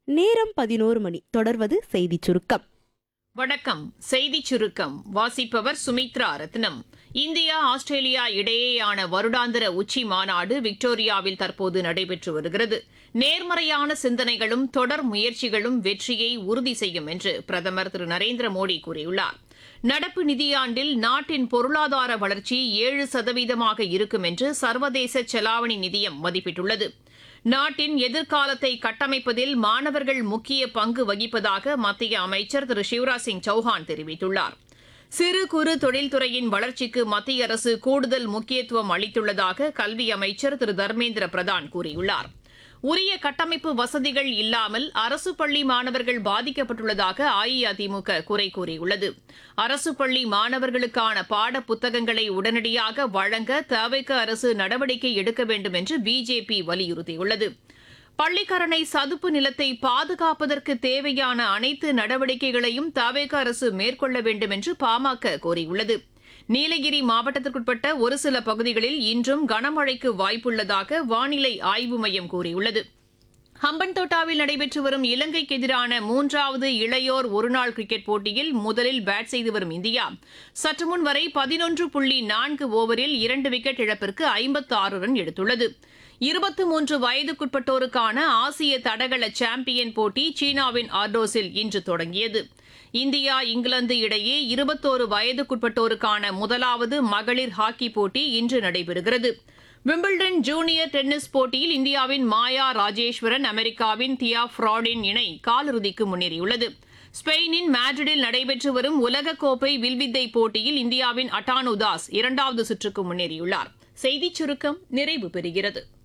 நேரம் பதினோரு மணி தொடர்வது செய்திச் சுருக்கம் வணக்கம் செய்திச் சுருக்கம் வாசிப்பவர் சுமித்ரா ரத்னம் இந்தியா ஆஸ்திரேலியா இடையேயான வருடாந்திர உச்சி மாநாடு விக்டோரியாவில் தற்போது நடைபெற்று வருகிறது நேர்மறையான சிந்தனைகளும் தொடர் முயற்சிகளும் வெற்றியை உறுதி செய்யும் என்று பிரதமர் திரு நரேந்திர மோடி கூறியுள்ளார் நடப்பு நிதியாண்டில் நாட்டின் பொருளாதார வளர்ச்சி ஏழு சதவீதமாக இருக்கும் என்று சர்வதேச செலாவணி நிதியம் மதிப்பிட்டுள்ளது நாட்டின் எதிர்காலத்தை கட்டமைப்பதில் மாணவர்கள் முக்கிய பங்கு வகிப்பதாக மத்திய அமைச்சர் திரு சிவராஜ் சிங் சௌஹான் தெரிவித்துள்ளார் சிறு குறு தொழில்துறையின் வளர்ச்சிக்கு மத்திய அரசு கூடுதல் முக்கியத்துவம் அளித்துள்ளதாக கல்வி அமைச்சர் திரு தர்மேந்திர பிரதான் கூறியுள்ளார் உரிய கட்டமைப்பு வசதிகள் இல்லாமல் அரசு பள்ளி மாணவர்கள் பாதிக்கப்பட்டுள்ளதாக அஇஅதிமுக குறை கூறியுள்ளது அரசு பள்ளி மாணவர்களுக்கான பாட புத்தகங்களை உடனடியாக வழங்க தவிக அரசு நடவடிக்கை எடுக்க வேண்டும் என்று பிஜேபி வலியுறுத்தியுள்ளது பள்ளிக்கரணை சதுப்பு நிலத்தை பாதுகாப்பதற்கு தேவையான அனைத்து நடவடிக்கைகளையும் தவேக அரசு மேற்கொள்ள வேண்டும் என்று பாமக கோரியுள்ளது நீலகிரி மாவட்டத்திற்குட்பட்ட ஒரு சில பகுதிகளில் இன்றும் கனமழைக்கு வாய்ப்புள்ளதாக வானிலை ஆய்வு மையம் கூறியுள்ளது ஹம்பன்தோட்டாவில் நடைபெற்று வரும் இலங்கைக்கு எதிரான மூன்றாவது இளையோர் ஒருநாள் கிரிக்கெட் போட்டியில் முதலில் பேட் செய்து வரும் இந்தியா சற்று முன் வரை பதினொன்று புள்ளி நான்கு ஓவரில் இரண்டு விக்கெட் இழப்பிற்கு ஐம்பத்து ஆறு ரன் எடுத்துள்ளது இருபத்தி மூன்று வயதுக்குட்பட்டோருக்கான ஆசிய தடகள சாம்பியன் போட்டி சீனாவின் ஆர்டோஸில் இன்று தொடங்கியது இந்தியா இங்கிலாந்து இடையே இருபத்தோரு வயதுக்குட்பட்டோருக்கான முதலாவது மகளிர் ஹாக்கி போட்டி இன்று நடைபெறுகிறது விம்பிள்டன் ஜூனியர் டென்னிஸ் போட்டியில் இந்தியாவின் மாயா ராஜேஸ்வரன் அமெரிக்காவின் தியா ஃப்ராடின் இணை காலிறுதிக்கு முன்னேறியுள்ளது ஸ்பெயினின் மேட்ரிடில் நடைபெற்று வரும் உலகக்கோப்பை வில்வித்தை போட்டியில் இந்தியாவின் அட்டானு தாஸ் இரண்டாவது சுற்றுக்கு முன்னேறியுள்ளார் செய்திச் சுருக்கம் நிறைவு பெறுகிறது